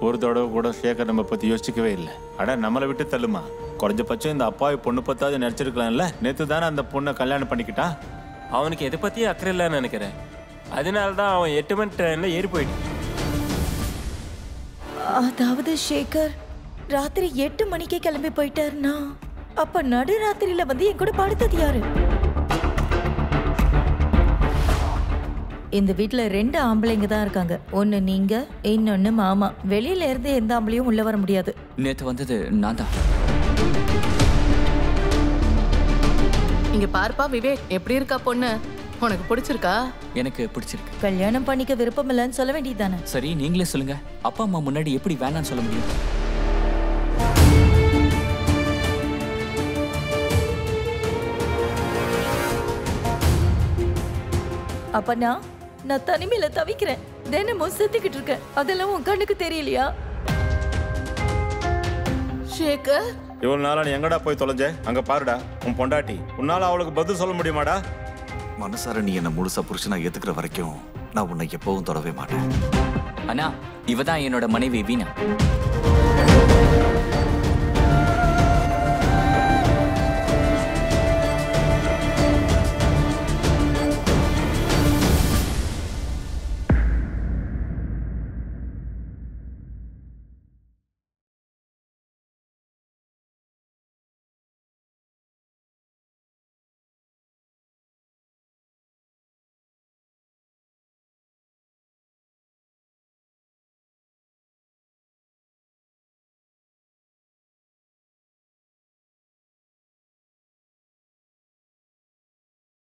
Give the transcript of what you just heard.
ஒரு தடவை கூட சேகர் நம்ம பத்தி யோசிக்கவே இல்லை அட நம்மளை விட்டு தள்ளுமா குறைஞ்சபட்சம் இந்த அப்பாவி பொண்ணு பத்தாவது நினைச்சிருக்கலாம்ல நேத்து தானே அந்த பொண்ணை கல்யாணம் பண்ணிக்கிட்டா அவனுக்கு எதை பற்றியும் அக்கறை இல்லைன்னு நினைக்கிறேன் அதனால தான் அவன் எட்டு மணி ட்ரெயினில் ஏறி போயிட்டு அதாவது சேகர் ராத்திரி எட்டு மணிக்கே கிளம்பி போயிட்டாருன்னா அப்ப நடுராத்திரியில வந்து என் கூட படுத்தது யாரு இந்த வீட்ல ரெண்டு ஆம்பளைங்க தான் இருக்காங்க ஒன்னு நீங்க இன்னொன்னு மாமா வெளியில இருந்து எந்த ஆம்பளையும் உள்ள வர முடியாது நேத்து வந்தது நான் தான் இங்க பார்ப்பா விவேக் எப்படி இருக்கா பொண்ணு உனக்கு பிடிச்சிருக்கா எனக்கு பிடிச்சிருக்கு கல்யாணம் பண்ணிக்க விருப்பம் இல்லைன்னு சொல்ல வேண்டியதுதானே சரி நீங்களே சொல்லுங்க அப்பா அம்மா முன்னாடி எப்படி வேணாம்னு சொல்ல முடியும் அப்ப நான் நான் தனிமையில தவிக்கிறேன் தினமும் செத்துக்கிட்டு இருக்கேன் அதெல்லாம் உன் கண்ணுக்கு தெரியலையா ஷேகர் இவ்வளவு நாளா நீ எங்கடா போய் தொலைஞ்ச அங்க பாருடா உன் பொண்டாட்டி உன்னால அவளுக்கு பதில் சொல்ல முடியுமாடா மனசார நீ என்ன முழுசா புருஷனா ஏத்துக்கிற வரைக்கும் நான் உன்னை எப்பவும் தொடவே மாட்டேன் அண்ணா இவ தான் என்னோட மனைவி வீணா